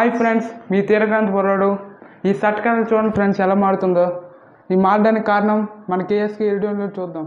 hi friends మీ తీరకాంత్ బుర్రాడు ఈ shirt colour చూడండి friends ఎలా మారుతుందో ఈ మారడానికి కారణం మన కేఎస్కి వీడియోలో చూద్దాం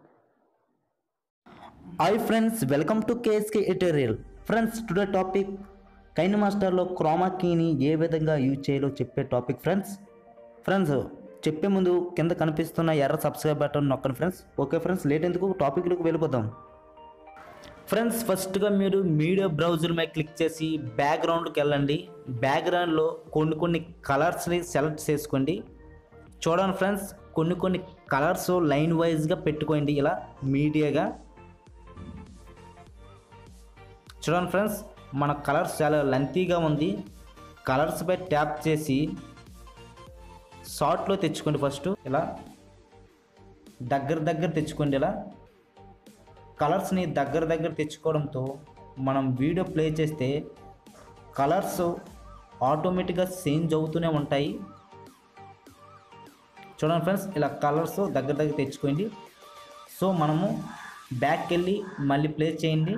hi friends welcome to KSK tutorial friends today topic కైన్ మాస్టర్లో క్రోమా కీని ఏ విధంగా యూజ్ చేయాలో చెప్పే టాపిక్ ఫ్రెండ్స్ ఫ్రెండ్స్ చెప్పే ముందు కింద కనిపిస్తున్న ఎర్ర సబ్స్క్రైబ్ బటన్ నొక్కండి ఫ్రెండ్స్ ఓకే ఫ్రెండ్స్ లేట్ ఎందుకు టాపిక్లోకి వెళ్ళిపోదాం ఫ్రెండ్స్ ఫస్ట్గా మీరు మీడియా బ్రౌజర్ మీద క్లిక్ చేసి బ్యాక్గ్రౌండ్కి వెళ్ళండి బ్యాక్గ్రౌండ్లో కొన్ని కొన్ని కలర్స్ని సెలెక్ట్ చేసుకోండి చూడండి ఫ్రెండ్స్ కొన్ని కొన్ని కలర్స్ లైన్ వైజ్గా పెట్టుకోండి ఇలా మీడియాగా చూడండి ఫ్రెండ్స్ మన కలర్స్ చాలా లెంతీగా ఉంది కలర్స్ పై ట్యాప్ చేసి షార్ట్లో తెచ్చుకోండి ఫస్ట్ ఇలా దగ్గర దగ్గర తెచ్చుకోండి ఇలా కలర్స్ని దగ్గర దగ్గర తెచ్చుకోవడంతో మనం వీడియో ప్లే చేస్తే కలర్స్ ఆటోమేటిక్గా చేంజ్ అవుతూనే ఉంటాయి చూడండి ఫ్రెండ్స్ ఇలా కలర్స్ దగ్గర దగ్గర తెచ్చుకోండి సో మనము బ్యాక్కి వెళ్ళి మళ్ళీ ప్లే చేయండి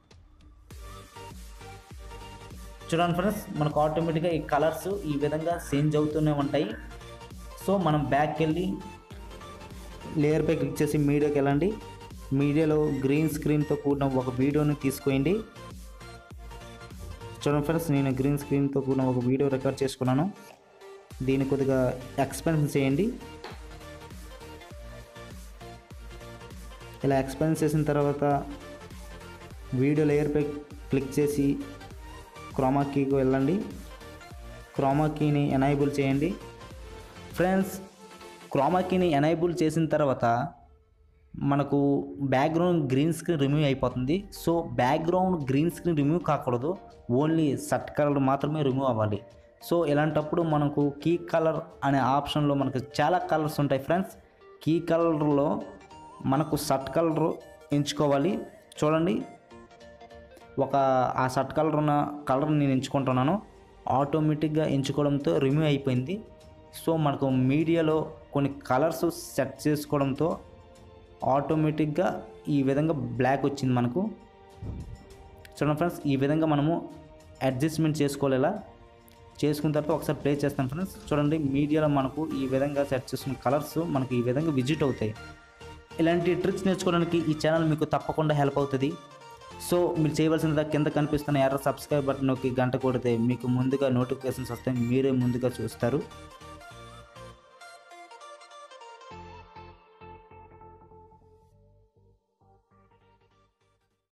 చూడండి ఫ్రెండ్స్ మనకు ఆటోమేటిక్గా ఈ కలర్స్ ఈ విధంగా చేంజ్ అవుతూనే ఉంటాయి సో మనం బ్యాక్కి వెళ్ళి లేయర్పై క్లిక్ చేసి మీడియాకి వెళ్ళండి మీడియాలో గ్రీన్ స్క్రీన్తో కూడిన ఒక వీడియోని తీసుకోండి చూడండి ఫ్రెండ్స్ నేను గ్రీన్ స్క్రీన్తో కూడిన ఒక వీడియో రికార్డ్ చేసుకున్నాను దీన్ని కొద్దిగా ఎక్స్పెన్స్ చేయండి ఇలా ఎక్స్పెన్స్ చేసిన తర్వాత వీడియో లేయర్పై క్లిక్ చేసి క్రోమా కీకి వెళ్ళండి క్రోమా కీని ఎనైబుల్ చేయండి ఫ్రెండ్స్ క్రోమా కీని ఎనైబుల్ చేసిన తర్వాత మనకు బ్యాక్గ్రౌండ్ గ్రీన్ స్క్రీన్ రిమూవ్ అయిపోతుంది so background green screen remove కాకూడదు ఓన్లీ సట్ కలర్ మాత్రమే రిమూవ్ అవ్వాలి సో ఇలాంటప్పుడు మనకు కీ కలర్ అనే ఆప్షన్లో మనకు చాలా కలర్స్ ఉంటాయి ఫ్రెండ్స్ కీ కలర్లో మనకు సట్ కలర్ ఎంచుకోవాలి చూడండి ఒక ఆ షర్ట్ కలర్ ఉన్న కలర్ నేను ఎంచుకుంటున్నాను ఆటోమేటిక్గా ఎంచుకోవడంతో రిమూవ్ అయిపోయింది సో మనకు మీడియాలో కొన్ని కలర్స్ సెట్ చేసుకోవడంతో ఆటోమేటిక్గా ఈ విధంగా బ్లాక్ వచ్చింది మనకు చూడండి ఫ్రెండ్స్ ఈ విధంగా మనము అడ్జస్ట్మెంట్ చేసుకోవాలి ఇలా చేసుకున్న తర్వాత ఒకసారి ప్లే చేస్తాను ఫ్రెండ్స్ చూడండి మీడియాలో మనకు ఈ విధంగా సెట్ చేసుకున్న కలర్స్ మనకు ఈ విధంగా విజిట్ అవుతాయి ఇలాంటి ట్రిక్స్ నేర్చుకోవడానికి ఈ ఛానల్ మీకు తప్పకుండా హెల్ప్ అవుతుంది సో మీరు చేయవలసింది కింద కనిపిస్తున్న ఎర్ర సబ్స్క్రైబ్ బటన్ నొక్కి గంట కొడితే మీకు ముందుగా నోటిఫికేషన్స్ వస్తాయి మీరే ముందుగా చూస్తారు